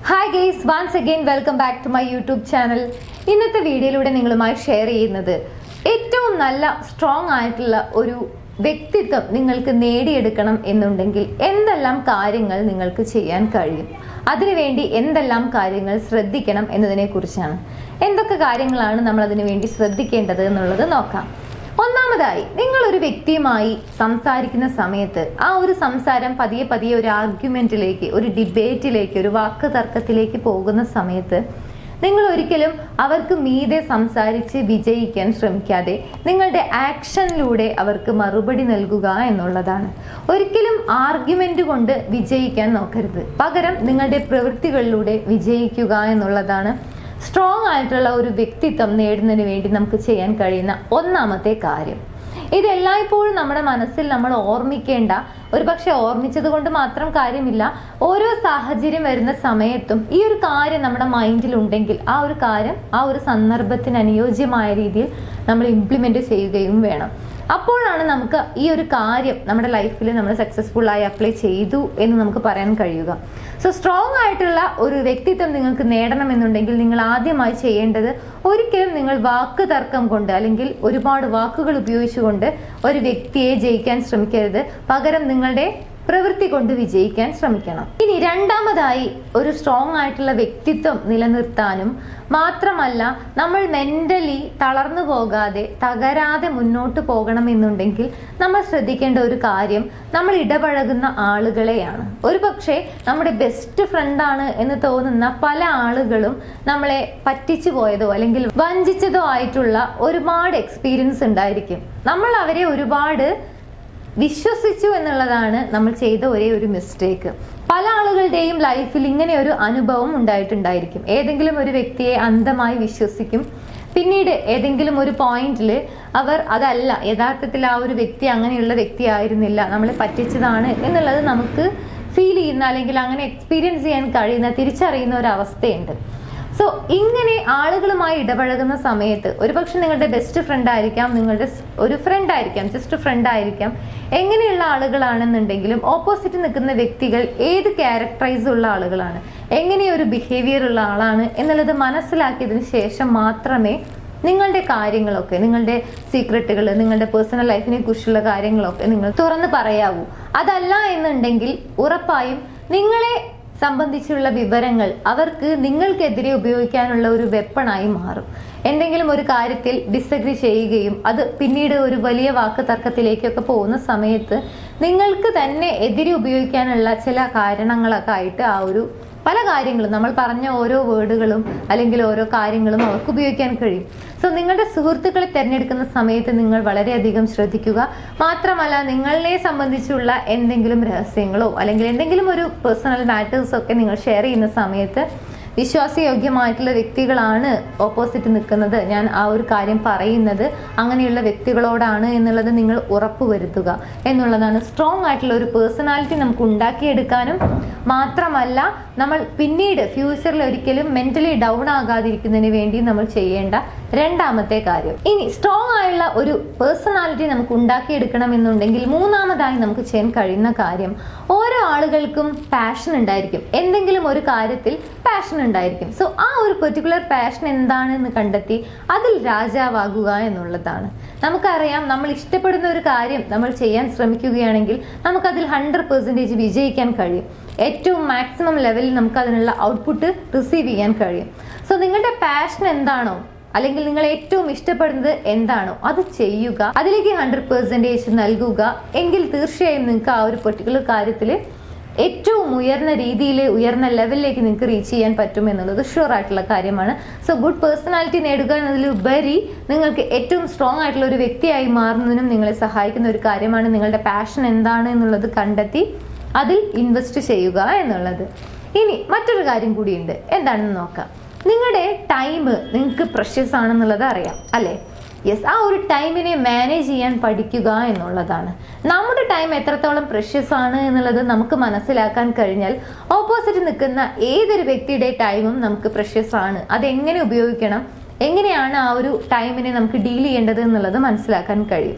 hi guys once again welcome back to my YouTube channel ഇന്നത്തെ വീഡിയോയിലൂടെ നിങ്ങളുമായി share ചെയ്യുന്നത് ഏറ്റവും നല്ല സ്ട്രോങ് ആയിട്ടുള്ള ഒരു വ്യക്തിത്വം നിങ്ങൾക്ക് നേടിയെടുക്കണം എന്നുണ്ടെങ്കിൽ എന്തെല്ലാം കാര്യങ്ങൾ നിങ്ങൾക്ക് ചെയ്യാൻ കഴിയും അതിനുവേണ്ടി എന്തെല്ലാം കാര്യങ്ങൾ ശ്രദ്ധിക്കണം എന്നതിനെ കുറിച്ചാണ് എന്തൊക്കെ കാര്യങ്ങളാണ് നമ്മൾ അതിനു വേണ്ടി ശ്രദ്ധിക്കേണ്ടത് എന്നുള്ളത് നോക്കാം ഒന്നാമതായി നിങ്ങൾ ഒരു വ്യക്തിയുമായി സംസാരിക്കുന്ന സമയത്ത് ആ ഒരു സംസാരം പതിയെ പതിയെ ഒരു ആർഗ്യുമെന്റിലേക്ക് ഒരു ഡിബേറ്റിലേക്ക് ഒരു വാക്ക് തർക്കത്തിലേക്ക് പോകുന്ന സമയത്ത് നിങ്ങൾ ഒരിക്കലും അവർക്ക് മീതെ സംസാരിച്ച് വിജയിക്കാൻ ശ്രമിക്കാതെ നിങ്ങളുടെ ആക്ഷനിലൂടെ അവർക്ക് മറുപടി നൽകുക എന്നുള്ളതാണ് ഒരിക്കലും ആർഗ്യുമെന്റ് കൊണ്ട് വിജയിക്കാൻ നോക്കരുത് പകരം നിങ്ങളുടെ പ്രവൃത്തികളിലൂടെ വിജയിക്കുക എന്നുള്ളതാണ് സ്ട്രോങ് ആയിട്ടുള്ള ഒരു വ്യക്തിത്വം നേടുന്നതിന് വേണ്ടി നമുക്ക് ചെയ്യാൻ കഴിയുന്ന ഒന്നാമത്തെ കാര്യം ഇത് എല്ലായ്പ്പോഴും നമ്മുടെ മനസ്സിൽ നമ്മൾ ഓർമ്മിക്കേണ്ട ഒരു പക്ഷെ ഓർമ്മിച്ചത് കൊണ്ട് മാത്രം കാര്യമില്ല ഓരോ സാഹചര്യം വരുന്ന സമയത്തും ഈ ഒരു കാര്യം നമ്മുടെ മൈൻഡിൽ ഉണ്ടെങ്കിൽ ആ ഒരു കാര്യം ആ ഒരു സന്ദർഭത്തിന് അനുയോജ്യമായ രീതിയിൽ നമ്മൾ ഇംപ്ലിമെന്റ് ചെയ്യുകയും വേണം അപ്പോഴാണ് നമുക്ക് ഈ ഒരു കാര്യം നമ്മുടെ ലൈഫിൽ നമ്മൾ സക്സസ്ഫുൾ ആയി അപ്ലൈ ചെയ്തു എന്ന് നമുക്ക് പറയാൻ കഴിയുക സോ സ്ട്രോങ് ആയിട്ടുള്ള ഒരു വ്യക്തിത്വം നിങ്ങൾക്ക് നേടണമെന്നുണ്ടെങ്കിൽ നിങ്ങൾ ആദ്യമായി ചെയ്യേണ്ടത് ഒരിക്കലും നിങ്ങൾ വാക്ക് തർക്കം കൊണ്ട് അല്ലെങ്കിൽ ഒരുപാട് വാക്കുകൾ ഉപയോഗിച്ചുകൊണ്ട് ഒരു വ്യക്തിയെ ജയിക്കാൻ ശ്രമിക്കരുത് പകരം നിങ്ങളുടെ പ്രവൃത്തി കൊണ്ട് വിജയിക്കാൻ ശ്രമിക്കണം ഇനി രണ്ടാമതായി ഒരു സ്ട്രോങ് ആയിട്ടുള്ള വ്യക്തിത്വം നിലനിർത്താനും മാത്രമല്ല നമ്മൾ മെന്റലി തളർന്നു പോകാതെ തകരാതെ മുന്നോട്ട് പോകണമെന്നുണ്ടെങ്കിൽ നമ്മൾ ശ്രദ്ധിക്കേണ്ട ഒരു കാര്യം നമ്മൾ ഇടപഴകുന്ന ആളുകളെയാണ് ഒരു പക്ഷേ നമ്മുടെ ബെസ്റ്റ് ഫ്രണ്ടാണ് എന്ന് തോന്നുന്ന പല ആളുകളും നമ്മളെ പറ്റിച്ചു പോയതോ അല്ലെങ്കിൽ വഞ്ചിച്ചതോ ആയിട്ടുള്ള ഒരുപാട് എക്സ്പീരിയൻസ് ഉണ്ടായിരിക്കും നമ്മൾ അവരെ ഒരുപാട് വിശ്വസിച്ചു എന്നുള്ളതാണ് നമ്മൾ ചെയ്ത ഒരേ ഒരു മിസ്റ്റേക്ക് പല ആളുകളുടെയും ലൈഫിൽ ഇങ്ങനെ ഒരു അനുഭവം ഉണ്ടായിട്ടുണ്ടായിരിക്കും ഏതെങ്കിലും ഒരു വ്യക്തിയെ അന്ധമായി വിശ്വസിക്കും പിന്നീട് ഏതെങ്കിലും ഒരു പോയിന്റിൽ അവർ അതല്ല യഥാർത്ഥത്തിൽ ആ ഒരു വ്യക്തി അങ്ങനെയുള്ള വ്യക്തി ആയിരുന്നില്ല നമ്മളെ പറ്റിച്ചതാണ് എന്നുള്ളത് നമുക്ക് ഫീൽ ചെയ്യുന്ന അല്ലെങ്കിൽ അങ്ങനെ എക്സ്പീരിയൻസ് ചെയ്യാൻ കഴിയുന്ന തിരിച്ചറിയുന്ന ഒരു അവസ്ഥയുണ്ട് സോ ഇങ്ങനെ ആളുകളുമായി ഇടപഴകുന്ന സമയത്ത് ഒരുപക്ഷെ നിങ്ങളുടെ ബെസ്റ്റ് ഫ്രണ്ട് ആയിരിക്കാം നിങ്ങളുടെ സ് ഒരു ഫ്രണ്ട് ആയിരിക്കാം ജസ്റ്റ് ഫ്രണ്ട് ആയിരിക്കാം എങ്ങനെയുള്ള ആളുകളാണെന്നുണ്ടെങ്കിലും ഓപ്പോസിറ്റ് നിൽക്കുന്ന വ്യക്തികൾ ഏത് ക്യാരക്ടറൈസ് ഉള്ള ആളുകളാണ് എങ്ങനെ ഒരു ബിഹേവിയർ ഉള്ള ആളാണ് എന്നുള്ളത് മനസ്സിലാക്കിയതിന് ശേഷം മാത്രമേ നിങ്ങളുടെ കാര്യങ്ങളൊക്കെ നിങ്ങളുടെ സീക്രട്ടുകൾ നിങ്ങളുടെ പേഴ്സണൽ ലൈഫിനെ കുറിച്ചുള്ള കാര്യങ്ങളൊക്കെ നിങ്ങൾ തുറന്ന് പറയാവൂ അതല്ല എന്നുണ്ടെങ്കിൽ ഉറപ്പായും നിങ്ങളെ സംബന്ധിച്ചുള്ള വിവരങ്ങൾ അവർക്ക് നിങ്ങൾക്കെതിരെ ഉപയോഗിക്കാനുള്ള ഒരു വെപ്പണായി മാറും എന്തെങ്കിലും ഒരു കാര്യത്തിൽ ഡിസഗ്രി ചെയ്യുകയും അത് പിന്നീട് ഒരു വലിയ വാക്ക് തർക്കത്തിലേക്കൊക്കെ പോകുന്ന സമയത്ത് നിങ്ങൾക്ക് തന്നെ എതിരെ ഉപയോഗിക്കാനുള്ള ചില കാരണങ്ങളൊക്കെ ആയിട്ട് ആ ഒരു പല കാര്യങ്ങളും നമ്മൾ പറഞ്ഞ ഓരോ വേർഡുകളും അല്ലെങ്കിൽ ഓരോ കാര്യങ്ങളും അവർക്ക് ഉപയോഗിക്കാൻ കഴിയും സോ നിങ്ങളുടെ സുഹൃത്തുക്കളെ തിരഞ്ഞെടുക്കുന്ന സമയത്ത് നിങ്ങൾ വളരെയധികം ശ്രദ്ധിക്കുക മാത്രമല്ല നിങ്ങളെ സംബന്ധിച്ചുള്ള എന്തെങ്കിലും രഹസ്യങ്ങളോ അല്ലെങ്കിൽ എന്തെങ്കിലും ഒരു പേഴ്സണൽ മാറ്റേഴ്സോ ഒക്കെ നിങ്ങൾ ഷെയർ ചെയ്യുന്ന സമയത്ത് വിശ്വാസയോഗ്യമായിട്ടുള്ള വ്യക്തികളാണ് ഓപ്പോസിറ്റ് നിൽക്കുന്നത് ഞാൻ ആ ഒരു കാര്യം പറയുന്നത് അങ്ങനെയുള്ള വ്യക്തികളോടാണ് എന്നുള്ളത് നിങ്ങൾ ഉറപ്പുവരുത്തുക എന്നുള്ളതാണ് സ്ട്രോങ് ആയിട്ടുള്ള ഒരു പേഴ്സണാലിറ്റി നമുക്ക് ഉണ്ടാക്കിയെടുക്കാനും മാത്രമല്ല നമ്മൾ പിന്നീട് ഫ്യൂച്ചറിൽ ഒരിക്കലും മെന്റലി ഡൗൺ ആകാതിരിക്കുന്നതിന് വേണ്ടി നമ്മൾ ചെയ്യേണ്ട രണ്ടാമത്തെ കാര്യം ഇനി സ്ട്രോങ് ആയുള്ള ഒരു പേഴ്സണാലിറ്റി നമുക്ക് ഉണ്ടാക്കിയെടുക്കണം എന്നുണ്ടെങ്കിൽ മൂന്നാമതായി നമുക്ക് ചെയ്യാൻ കഴിയുന്ന കാര്യം ഓരോ ആളുകൾക്കും പാഷൻ ഉണ്ടായിരിക്കും എന്തെങ്കിലും ഒരു കാര്യത്തിൽ പാഷൻ ഉണ്ടായിരിക്കും സോ ആ ഒരു പെർട്ടിക്കുലർ പാഷൻ എന്താണെന്ന് കണ്ടെത്തി അതിൽ രാജാവാകുക എന്നുള്ളതാണ് നമുക്കറിയാം നമ്മൾ ഇഷ്ടപ്പെടുന്ന ഒരു കാര്യം നമ്മൾ ചെയ്യാൻ ശ്രമിക്കുകയാണെങ്കിൽ നമുക്കതിൽ ഹൺഡ്രഡ് പെർസെൻറ്റേജ് വിജയിക്കാൻ കഴിയും ഏറ്റവും മാക്സിമം ലെവലിൽ നമുക്ക് അതിനുള്ള ഔട്ട്പുട്ട് റിസീവ് ചെയ്യാൻ കഴിയും സോ നിങ്ങളുടെ പാഷൻ എന്താണോ അല്ലെങ്കിൽ നിങ്ങൾ ഏറ്റവും ഇഷ്ടപ്പെടുന്നത് എന്താണോ അത് ചെയ്യുക അതിലേക്ക് ഹൺഡ്രഡ് പെർസെൻറ്റേജ് നൽകുക എങ്കിൽ തീർച്ചയായും നിങ്ങൾക്ക് ആ ഒരു പെർട്ടിക്കുലർ കാര്യത്തിൽ ഏറ്റവും ഉയർന്ന രീതിയിൽ ഉയർന്ന ലെവലിലേക്ക് നിങ്ങൾക്ക് റീച്ച് ചെയ്യാൻ പറ്റും എന്നുള്ളത് ഷുവർ ആയിട്ടുള്ള കാര്യമാണ് സോ ഗുഡ് പേഴ്സണാലിറ്റി നേടുക എന്നതിലുപരി നിങ്ങൾക്ക് ഏറ്റവും സ്ട്രോങ് ആയിട്ടുള്ള ഒരു വ്യക്തിയായി മാറുന്നതിനും നിങ്ങളെ സഹായിക്കുന്ന ഒരു കാര്യമാണ് നിങ്ങളുടെ പാഷൻ എന്താണ് എന്നുള്ളത് കണ്ടെത്തി അതിൽ ഇൻവെസ്റ്റ് ചെയ്യുക എന്നുള്ളത് ഇനി മറ്റൊരു കാര്യം കൂടിയുണ്ട് എന്താണെന്ന് നോക്കാം നിങ്ങളുടെ ടൈം നിങ്ങൾക്ക് പ്രഷ്യസ് ആണെന്നുള്ളത് അറിയാം അല്ലേ യെസ് ആ ഒരു ടൈമിനെ മാനേജ് ചെയ്യാൻ പഠിക്കുക എന്നുള്ളതാണ് നമ്മുടെ ടൈം എത്രത്തോളം പ്രഷ്യസ് ആണ് എന്നുള്ളത് നമുക്ക് മനസ്സിലാക്കാൻ കഴിഞ്ഞാൽ ഓപ്പോസിറ്റ് നിൽക്കുന്ന ഏതൊരു വ്യക്തിയുടെ ടൈമും നമുക്ക് പ്രഷ്യസ് ആണ് അതെങ്ങനെ ഉപയോഗിക്കണം എങ്ങനെയാണ് ആ ഒരു ടൈമിനെ നമുക്ക് ഡീൽ ചെയ്യേണ്ടത് എന്നുള്ളത് മനസ്സിലാക്കാൻ കഴിയും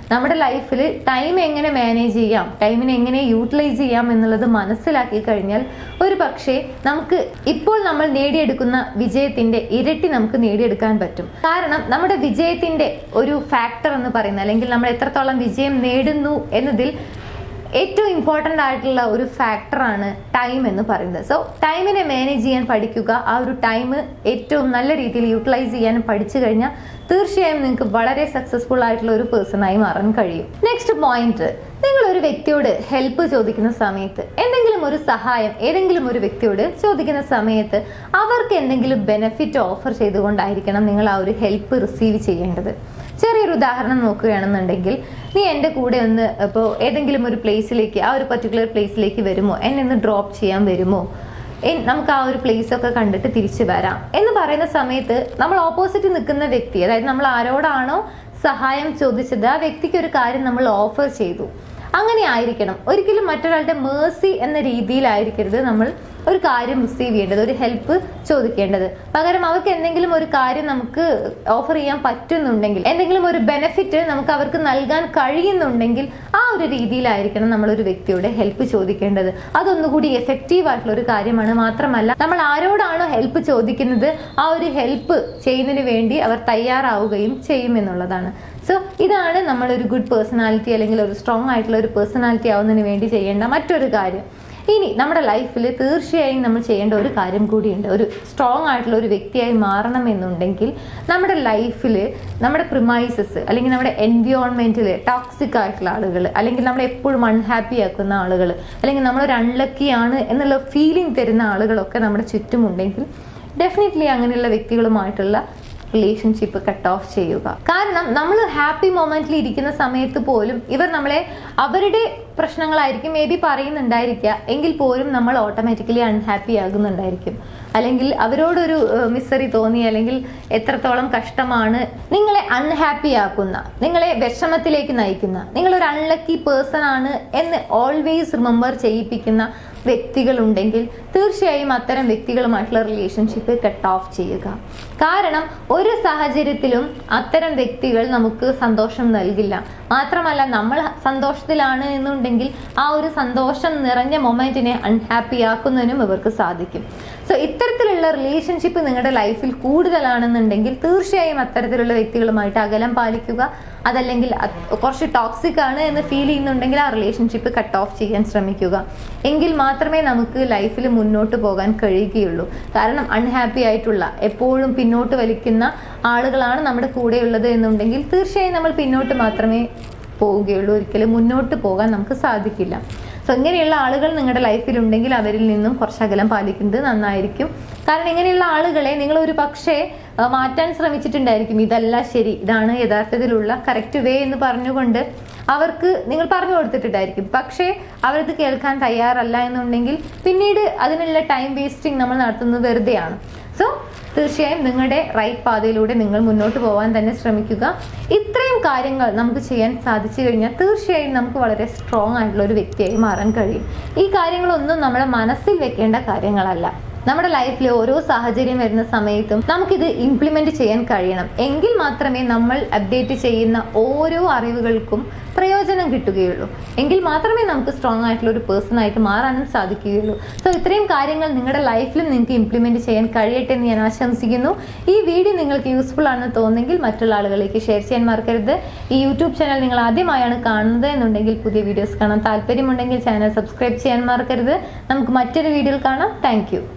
നമ്മുടെ ലൈഫിൽ ടൈം എങ്ങനെ മാനേജ് ചെയ്യാം ടൈമിനെ എങ്ങനെ യൂട്ടിലൈസ് ചെയ്യാം എന്നുള്ളത് മനസ്സിലാക്കി കഴിഞ്ഞാൽ ഒരു പക്ഷേ നമുക്ക് ഇപ്പോൾ നമ്മൾ നേടിയെടുക്കുന്ന വിജയത്തിന്റെ ഇരട്ടി നമുക്ക് നേടിയെടുക്കാൻ പറ്റും കാരണം നമ്മുടെ വിജയത്തിന്റെ ഒരു ഫാക്ടർ എന്ന് പറയുന്നത് അല്ലെങ്കിൽ നമ്മൾ എത്രത്തോളം വിജയം നേടുന്നു എന്നതിൽ ഏറ്റവും ഇമ്പോർട്ടൻ്റ് ആയിട്ടുള്ള ഒരു ഫാക്ടറാണ് ടൈം എന്ന് പറയുന്നത് സോ ടൈമിനെ മാനേജ് ചെയ്യാൻ പഠിക്കുക ആ ഒരു ടൈം ഏറ്റവും നല്ല രീതിയിൽ യൂട്ടിലൈസ് ചെയ്യാൻ പഠിച്ചു കഴിഞ്ഞാൽ തീർച്ചയായും നിങ്ങൾക്ക് വളരെ സക്സസ്ഫുൾ ആയിട്ടുള്ള ഒരു പേഴ്സണായി മാറാൻ കഴിയും നെക്സ്റ്റ് പോയിന്റ് നിങ്ങൾ ഒരു വ്യക്തിയോട് ഹെൽപ്പ് ചോദിക്കുന്ന സമയത്ത് എന്തെങ്കിലും ഒരു സഹായം ഏതെങ്കിലും ഒരു വ്യക്തിയോട് ചോദിക്കുന്ന സമയത്ത് അവർക്ക് എന്തെങ്കിലും ബെനിഫിറ്റ് ഓഫർ ചെയ്തുകൊണ്ടായിരിക്കണം നിങ്ങൾ ആ ഒരു ഹെൽപ്പ് റിസീവ് ചെയ്യേണ്ടത് ചെറിയൊരു ഉദാഹരണം നോക്കുകയാണെന്നുണ്ടെങ്കിൽ നീ എൻ്റെ കൂടെ ഒന്ന് ഇപ്പോൾ ഏതെങ്കിലും ഒരു പ്ലേസിലേക്ക് ആ ഒരു പർട്ടിക്കുലർ പ്ലേസിലേക്ക് വരുമോ എന്നെ ഒന്ന് ഡ്രോപ്പ് ചെയ്യാൻ വരുമോ എൻ- നമുക്ക് ആ ഒരു പ്ലേസ് ഒക്കെ കണ്ടിട്ട് തിരിച്ചു വരാം എന്ന് പറയുന്ന സമയത്ത് നമ്മൾ ഓപ്പോസിറ്റ് നിൽക്കുന്ന വ്യക്തി അതായത് നമ്മൾ ആരോടാണോ സഹായം ചോദിച്ചത് ആ വ്യക്തിക്ക് ഒരു കാര്യം നമ്മൾ ഓഫർ ചെയ്തു അങ്ങനെ ആയിരിക്കണം ഒരിക്കലും മറ്റൊരാളുടെ മേഴ്സി എന്ന രീതിയിലായിരിക്കരുത് നമ്മൾ ഒരു കാര്യം റിസീവ് ചെയ്യേണ്ടത് ഒരു ഹെൽപ്പ് ചോദിക്കേണ്ടത് പകരം അവർക്ക് എന്തെങ്കിലും ഒരു കാര്യം നമുക്ക് ഓഫർ ചെയ്യാൻ പറ്റുന്നുണ്ടെങ്കിൽ എന്തെങ്കിലും ഒരു ബെനിഫിറ്റ് നമുക്ക് അവർക്ക് നൽകാൻ കഴിയുന്നുണ്ടെങ്കിൽ ആ ഒരു രീതിയിലായിരിക്കണം നമ്മൾ ഒരു വ്യക്തിയുടെ ഹെൽപ്പ് ചോദിക്കേണ്ടത് അതൊന്നുകൂടി എഫക്റ്റീവ് ആയിട്ടുള്ള ഒരു കാര്യമാണ് മാത്രമല്ല നമ്മൾ ആരോടാണോ ഹെൽപ്പ് ചോദിക്കുന്നത് ആ ഒരു ഹെൽപ്പ് ചെയ്യുന്നതിന് വേണ്ടി അവർ തയ്യാറാവുകയും ചെയ്യുമെന്നുള്ളതാണ് സോ ഇതാണ് നമ്മൾ ഒരു ഗുഡ് പേഴ്സണാലിറ്റി അല്ലെങ്കിൽ ഒരു സ്ട്രോങ് ആയിട്ടുള്ള ഒരു പേഴ്സണാലിറ്റി ആവുന്നതിന് വേണ്ടി ചെയ്യേണ്ട മറ്റൊരു കാര്യം ഇനി നമ്മുടെ ലൈഫിൽ തീർച്ചയായും നമ്മൾ ചെയ്യേണ്ട ഒരു കാര്യം കൂടിയുണ്ട് ഒരു സ്ട്രോങ് ആയിട്ടുള്ള ഒരു വ്യക്തിയായി മാറണമെന്നുണ്ടെങ്കിൽ നമ്മുടെ ലൈഫിൽ നമ്മുടെ പ്രിമൈസസ് അല്ലെങ്കിൽ നമ്മുടെ എൻവിയോൺമെന്റിൽ ടോക്സിക് ആയിട്ടുള്ള ആളുകൾ അല്ലെങ്കിൽ നമ്മളെ എപ്പോഴും അൺഹാപ്പി ആക്കുന്ന ആളുകൾ അല്ലെങ്കിൽ നമ്മളൊരു അൺലക്കി ആണ് എന്നുള്ള ഫീലിംഗ് തരുന്ന ആളുകളൊക്കെ നമ്മുടെ ചുറ്റുമുണ്ടെങ്കിൽ ഡെഫിനറ്റ്ലി അങ്ങനെയുള്ള വ്യക്തികളുമായിട്ടുള്ള റിലേഷൻഷിപ്പ് കട്ട് ഓഫ് ചെയ്യുക കാരണം നമ്മൾ ഹാപ്പി മൊമെന്റിൽ ഇരിക്കുന്ന സമയത്ത് പോലും ഇവർ നമ്മളെ അവരുടെ പ്രശ്നങ്ങളായിരിക്കും മേ ബി പറയുന്നുണ്ടായിരിക്കുക എങ്കിൽ പോലും നമ്മൾ ഓട്ടോമാറ്റിക്കലി അൺഹാപ്പി ആകുന്നുണ്ടായിരിക്കും അല്ലെങ്കിൽ അവരോടൊരു മിസറി തോന്നി അല്ലെങ്കിൽ എത്രത്തോളം കഷ്ടമാണ് നിങ്ങളെ അൺഹാപ്പി ആക്കുന്ന നിങ്ങളെ വിഷമത്തിലേക്ക് നയിക്കുന്ന നിങ്ങളൊരു അൺലക്കി പേഴ്സൺ ആണ് എന്ന് ഓൾവേസ് റിമെമ്പർ ചെയ്യിപ്പിക്കുന്ന വ്യക്തികളുണ്ടെങ്കിൽ തീർച്ചയായും അത്തരം വ്യക്തികളുമായിട്ടുള്ള റിലേഷൻഷിപ്പ് കട്ട് ഓഫ് ചെയ്യുക കാരണം ഒരു സാഹചര്യത്തിലും അത്തരം വ്യക്തികൾ നമുക്ക് സന്തോഷം നൽകില്ല മാത്രമല്ല നമ്മൾ സന്തോഷത്തിലാണ് എന്നുണ്ടെങ്കിൽ ആ ഒരു സന്തോഷം നിറഞ്ഞ മൊമെന്റിനെ അൺഹാപ്പി ആക്കുന്നതിനും ഇവർക്ക് സാധിക്കും സോ ഇത്തരത്തിലുള്ള റിലേഷൻഷിപ്പ് നിങ്ങളുടെ ലൈഫിൽ കൂടുതലാണെന്നുണ്ടെങ്കിൽ തീർച്ചയായും അത്തരത്തിലുള്ള വ്യക്തികളുമായിട്ട് അകലം പാലിക്കുക അതല്ലെങ്കിൽ അത് കുറച്ച് ടോക്സിക് ആണ് എന്ന് ഫീൽ ചെയ്യുന്നുണ്ടെങ്കിൽ ആ റിലേഷൻഷിപ്പ് കട്ട് ഓഫ് ചെയ്യാൻ ശ്രമിക്കുക എങ്കിൽ മാത്രമേ നമുക്ക് ലൈഫിൽ മുന്നോട്ട് പോകാൻ കഴിയുകയുള്ളൂ കാരണം അൺഹാപ്പി ആയിട്ടുള്ള എപ്പോഴും പിന്നോട്ട് വലിക്കുന്ന ആളുകളാണ് നമ്മുടെ കൂടെയുള്ളത് എന്നുണ്ടെങ്കിൽ തീർച്ചയായും നമ്മൾ പിന്നോട്ട് മാത്രമേ പോവുകയുള്ളൂ ഒരിക്കലും മുന്നോട്ട് പോകാൻ നമുക്ക് സാധിക്കില്ല സോ ഇങ്ങനെയുള്ള ആളുകൾ നിങ്ങളുടെ ലൈഫിൽ ഉണ്ടെങ്കിൽ അവരിൽ നിന്നും കുറച്ച് അകലം പാലിക്കുന്നത് നന്നായിരിക്കും കാരണം ഇങ്ങനെയുള്ള ആളുകളെ നിങ്ങൾ ഒരു പക്ഷേ ആ, മാറ്റാൻ ശ്രമിച്ചിട്ടുണ്ടായിരിക്കും ഇതല്ല ശരി ഇതാണ് യഥാർത്ഥത്തിലുള്ള കറക്റ്റ് വേ എന്ന് പറഞ്ഞുകൊണ്ട് അവർക്ക് നിങ്ങൾ പറഞ്ഞു കൊടുത്തിട്ടുണ്ടായിരിക്കും പക്ഷേ അവരത് കേൾക്കാൻ തയ്യാറല്ല എന്നുണ്ടെങ്കിൽ പിന്നീട് അതിനുള്ള ടൈം വേസ്റ്റിംഗ് നമ്മൾ നടത്തുന്നത് വെറുതെയാണ് സോ തീർച്ചയായും നിങ്ങളുടെ റൈറ്റ് പാതയിലൂടെ നിങ്ങൾ മുന്നോട്ട് പോകാൻ തന്നെ ശ്രമിക്കുക ഇത്രയും കാര്യങ്ങൾ നമുക്ക് ചെയ്യാൻ സാധിച്ചു കഴിഞ്ഞാൽ തീർച്ചയായും നമുക്ക് വളരെ സ്ട്രോങ് ആയിട്ടുള്ള ഒരു വ്യക്തിയായി മാറാൻ കഴിയും ഈ കാര്യങ്ങളൊന്നും നമ്മുടെ മനസ്സിൽ വെക്കേണ്ട കാര്യങ്ങളല്ല നമ്മുടെ ലൈഫിൽ ഓരോ സാഹചര്യം വരുന്ന സമയത്തും നമുക്കിത് ഇംപ്ലിമെന്റ് ചെയ്യാൻ കഴിയണം എങ്കിൽ മാത്രമേ നമ്മൾ അപ്ഡേറ്റ് ചെയ്യുന്ന ഓരോ അറിവുകൾക്കും പ്രയോജനം കിട്ടുകയുള്ളൂ എങ്കിൽ മാത്രമേ നമുക്ക് സ്ട്രോങ് ആയിട്ടുള്ള ഒരു പേഴ്സൺ ആയിട്ട് മാറാനും സാധിക്കുകയുള്ളൂ സോ ഇത്രയും കാര്യങ്ങൾ നിങ്ങളുടെ ലൈഫിലും നിങ്ങൾക്ക് ഇംപ്ലിമെന്റ് ചെയ്യാൻ കഴിയട്ടെ എന്ന് ഞാൻ ആശംസിക്കുന്നു ഈ വീഡിയോ നിങ്ങൾക്ക് യൂസ്ഫുൾ ആണെന്ന് തോന്നുന്നെങ്കിൽ മറ്റുള്ള ആളുകളിലേക്ക് ഷെയർ ചെയ്യാൻ മറക്കരുത് ഈ യൂട്യൂബ് ചാനൽ നിങ്ങൾ ആദ്യമായാണ് കാണുന്നത് എന്നുണ്ടെങ്കിൽ പുതിയ വീഡിയോസ് കാണാൻ താല്പര്യമുണ്ടെങ്കിൽ ചാനൽ സബ്സ്ക്രൈബ് ചെയ്യാൻ മറക്കരുത് നമുക്ക് മറ്റൊരു വീഡിയോയിൽ കാണാം താങ്ക്